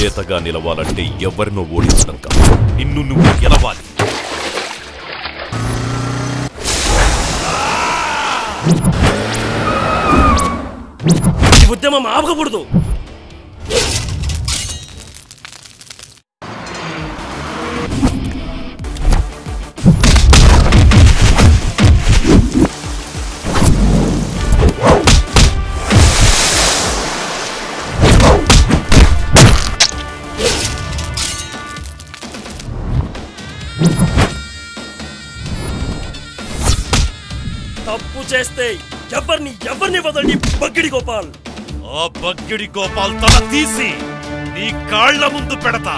విజేతగా నిలవాలంటే ఎవరినో ఓడించడం కాదు నిన్ను నువ్వు గెలవాలి ఈ ఉద్యమం ఆపకూడదు తప్పు చేస్తే ఎవరిని ఎవరిని వదండి బగ్గిడి గోపాల్ ఆ బగ్గిడి గోపాల్ తల తీసి నీ కాళ్ల ముందు పెడతా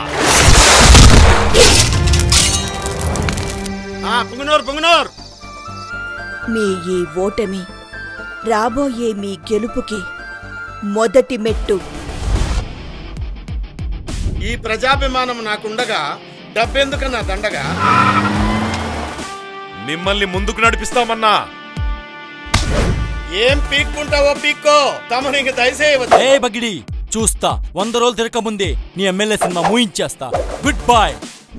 పొంగునూరు పొంగునూరు మీ ఈ ఓటమి రాబోయే మీ గెలుపుకి మొదటి మెట్టు ఈ ప్రజాభిమానం నాకుండగా డబ్బెందుకన్నా దండగా మిమ్మల్ని ముందుకు నడిపిస్తామన్నా ఏం పీక్కుంటావో పీక్కో తమనికి దయచేయవచ్చు ఏ బగిడి చూస్తా వంద రోజులు తిరగకముందే నీ ఎమ్మెల్యే సినిమా మూయించేస్తా గుడ్ బాయ్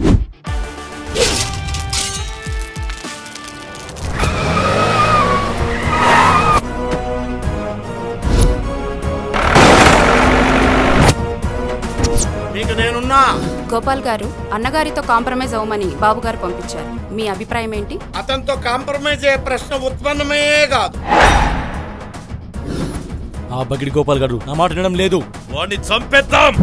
మీకు నేనున్నా గోపాల్ గారు అన్నగారితో కాంప్రమైజ్ అవ్వమని బాబు గారు పంపించారు మీ అభిప్రాయం ఏంటి అతనితో కాంప్రమైజ్ అయ్యే ప్రశ్న ఉత్పన్నమే కాదు ఆ బగిడి గోపాల్ గారు నా మాట వినడం లేదు వాణ్ణి చంపేద్దాం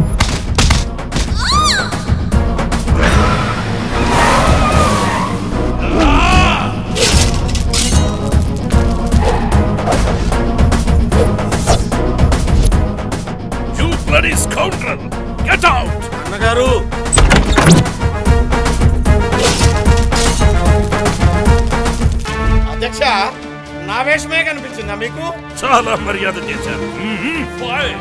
You bloody scoundrel! Get out! అన్నగారు అధ్యక్ష నా వేషమే కనిపించిందా మీకు చాలా మర్యాద చేశారు మ్మ్, fine.